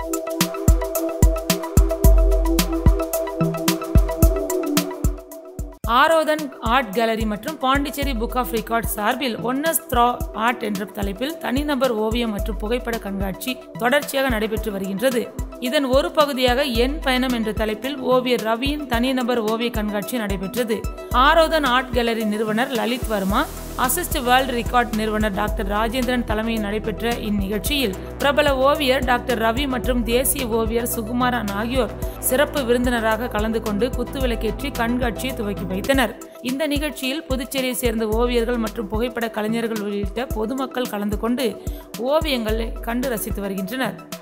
ஆரோதன் art gallery மற்றும் Pondicherry book of record சார்பில் oneness through art என்ற தலைப்பில் தனிநபர் ஓவியம் மற்றும் புகைப்பட கண்காட்சி தொடர்ச்சியாக நடைபெற்று வருகின்றது இதன் ஒரு பகுதியாக என் பயணம் என்ற தலைப்பில் ஓவியர் ரவியின் தனிநபர் ஓவிய கண்காட்சி நடைபெற்றது ஆரோதன் ஆர்ட் கேலரி நிறுவனர் Lalit Varma assist world record நிறுவனர் டாக்டர் ராஜேந்திரன் தலைமையில் நடைபெற்ற இந்நிகழ்ச்சியில் பிரபல ஓவியர் டாக்டர் ரவி மற்றும் தேசிய ஓவியர் சுகுமாரன் ஆகியோர் சிறப்பு விருந்தினராக கலந்து கொண்டு குத்துவிளக்கேற்றி கண்காட்சியை துவக்கி வைத்தனர் இந்த நிகழ்ச்சியில் புதுச்சேரியை சேர்ந்த ஓவியர்கள் மற்றும் புகைப்பட கலைஞர்கள் உள்ளிட்ட பொதுமக்கள் கலந்து கொண்டு ஓவியங்களை கண்டு ரசித்து வருகின்றனர்